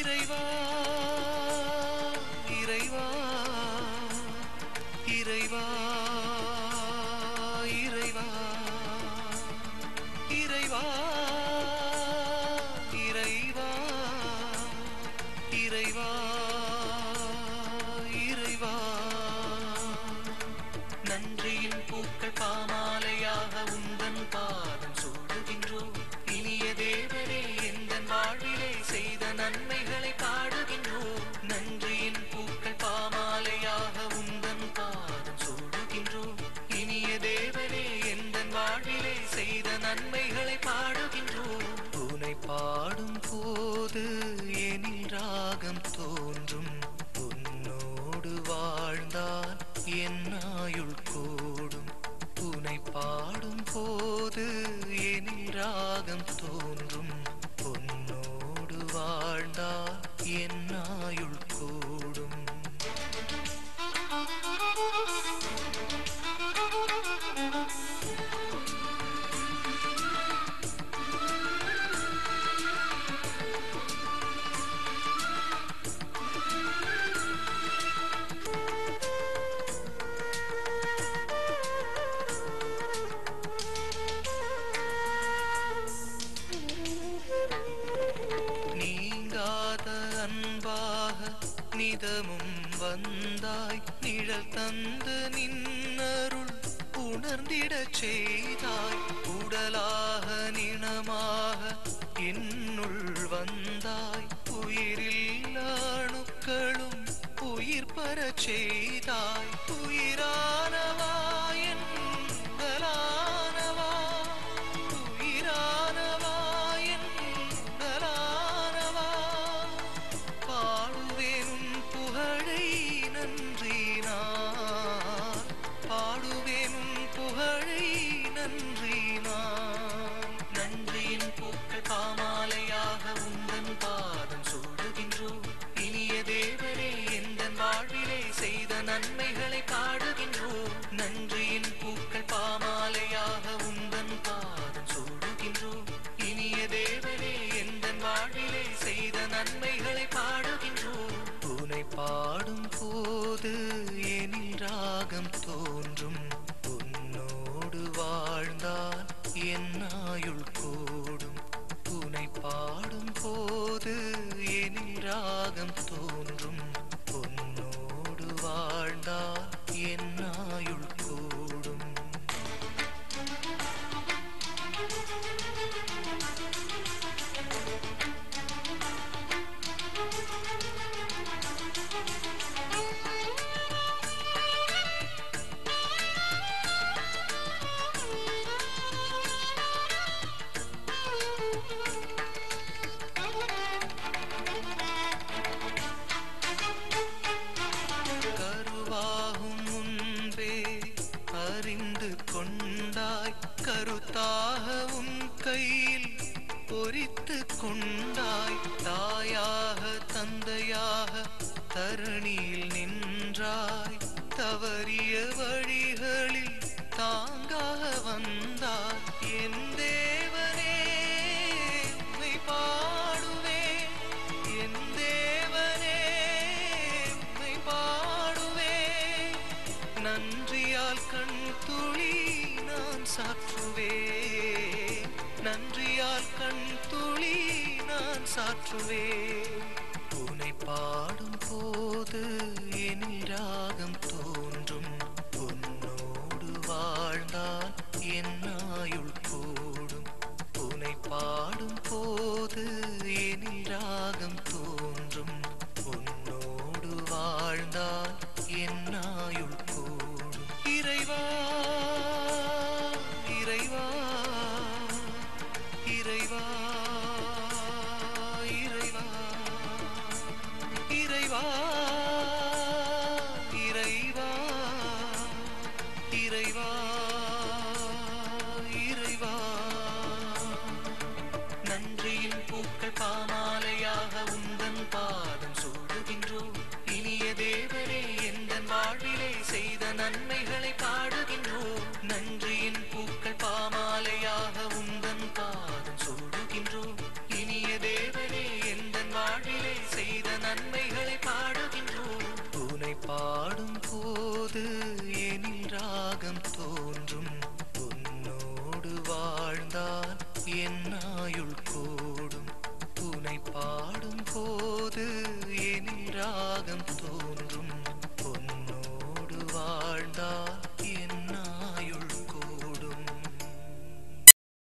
இறைவா இறைவா இறைவா இறைவா இறைவா இறைவா இறைவா இறைவா நன்றியின் பூக்கள் பாமாலையாக உந்தன் பாதம் சூடுகின்றோம் இனிய தேவனே எந்தன் வாழ்விலே செய்த நன்மைகளை பாடுகின்றோம் நன்றியின் பூக்கள் பாமாலையாக உந்தன் பாதம் சூடுகின்றோம் இனிய தேவனே எந்தன் வாழ்விலே செய்த நன்மைகளை பாடுகின்றோம் உனை பாடும் போது எனில் ராகம் தோன்றும் உன்னோடு வாழ்ந்தால் என் ஆயுள் கூடும் உனை பாடும் போது எனில் ராகம் தோன்றும் உன்னோடு வாழ்ந்தால் என் ஆயுள் கூடும் நீங்காத அன்பாக நிதமும் வந்தாய் நிழல் தந்து நின்னருள் உணர்ந்திடச் செய்தாய் உடலாக நினமாக என்னுள் வந்தாய் உயிரில் அணுக்களும் உயிர் பெறச் செய்தாய் உயிரானவா என் உடலானவா உயிரானவா என் உடலானவா பாடுவேன் உன் புகழை நன்றி நான் பாடுவேன் உன் புகழை நன்றி நான் நன்றியின் பூக்கள் பாமாலையாக உந்தன் பாதம் சூடுகின்றோம் இனிய தேவரே எந்தன் வாழ்விலே செய்த நன்மைகளை பாடுகின்றோம் நன்றியின் பூக்கள் பாமாலையாக உந்தன் பாதம் சூடுகின்றோம் இனிய தேவரே எந்தன் வாழ்விலே செய்த நன்மைகளை பாடுகின்றோம் உனை பாடும் போது எனில் ராகம் தோன்றும் உன்னோடு வாழ்ந்தால் என் ஆயுள் கூடும் உனை பாடும் போது எனில் ராகம் தோன்றும் உன்னோடு வாழ்ந்தால் என் ஆயுள் கூடும் கருவாகும் முன்பே அறிந்து கொண்டாய் கருத்தாக உன் கையில் பொறித்து கொண்டாய் தாயாக தந்தையாக தரணியில் நின்றாய் தவறிய வழிகளில் தாங்காக வந்தாய் என் தேவனே உம்மை பாடுவேன் என் தேவனே உம்மை பாடுவேன் நன்றியால் கண் துளி நான் சாற்றுவேன் நன்றியால் கண் துளி நான் சாற்றுவேன் உனை பாடும் போது எனில் ராகம் தோன்றும் உன்னோடு வாழ்ந்தால் என் ஆயுள் கூடும் உனை பாடும் போது எனில் ராகம் தோன்றும் உன்னோடு வாழ்ந்தால் என் ஆயுள் கூடும் இறைவா இறைவா இறைவா இறைவா இறைவா இறைவா இறைவா இறைவா நன்றியின் பூக்கள் பாமாலையாக உந்தன் பாதம் சூடுகின்றோம் இனிய தேவரே எந்தன் வாழ்விலே செய்த நன்மைகளை பாடுகின்றோம் நன்றியின் பூக்கள் பாமாலையாக உந்தன் பாதம் சூடுகின்றோம் இனிய தேவனே எந்தன் வாழ் வாழ்விலே செய்த நன்மைகளை பாடுகின்றோம் உனை பாடும் போது